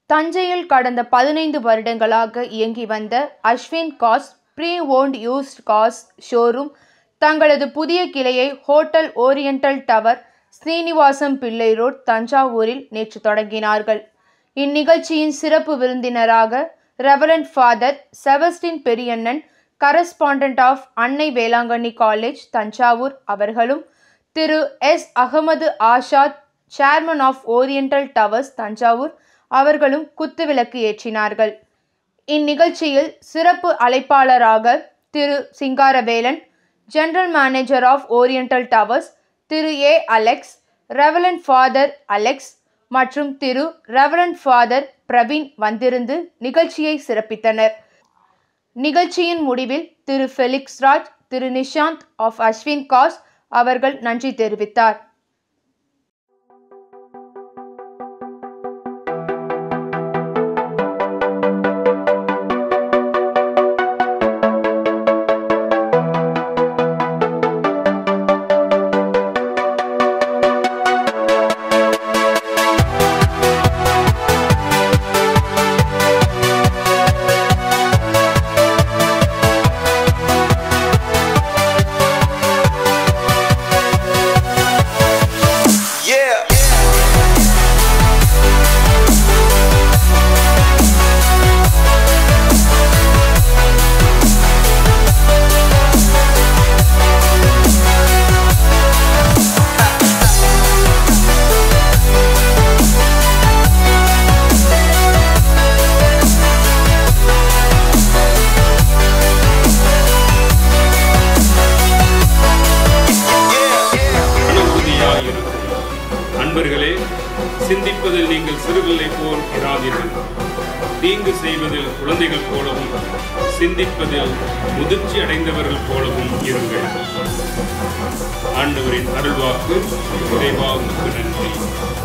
தஞ்சையில் கடந்த பதினைந்து வருடங்களாக இயங்கி வந்த Ashwin gas pre owned used gas showroom தங்களது புதிய கிளையை ஹோட்டல் ஓரியண்டல் டவர் ஸ்ரீனிவாசம் பிள்ளை ரோட் தஞ்சாவூரில் நேற்று தொடங்கினார்கள் இந்நிகழ்ச்சியின் சிறப்பு விருந்தினராக reverend father Sebastian Periyannan correspondent of Annai Velankanni college Thanjavur அவர்களும் Thiru S Ahmed Azad chairman of oriental towers Thanjavur அவர்களும் குத்துவிளக்கு ஏற்றினார்கள் இந்நிகழ்ச்சியில் சிறப்பு அழைப்பாளராக Thiru Singaravelan general manager of oriental towers Thiru A Alex reverend father Alex மற்றும் திரு ரெவரண்ட் ஃபாதர் பிரவீன் வந்திருந்து நிகழ்ச்சியை சிறப்பித்தனர் நிகழ்ச்சியின் முடிவில் Thiru Felix Raj Thiru Nishanth of Ashwin gas அவர்கள் நன்றி தெரிவித்தார் Yeah. அனுமதியாயிருக்கும் அன்பர்களே சிந்திப்பதில் நீங்கள் சிறுபிள்ளை போல் இராதீர்கள் தீங்கு செய்வதில் குழந்தைகள் போலவும் சிந்திப்பதில் முதிர்ச்சி அடைந்தவர்கள் போலவும் இருங்கள் ஆண்டவரின் அருள்வாக்கு இறைவாவுக்கு நன்றி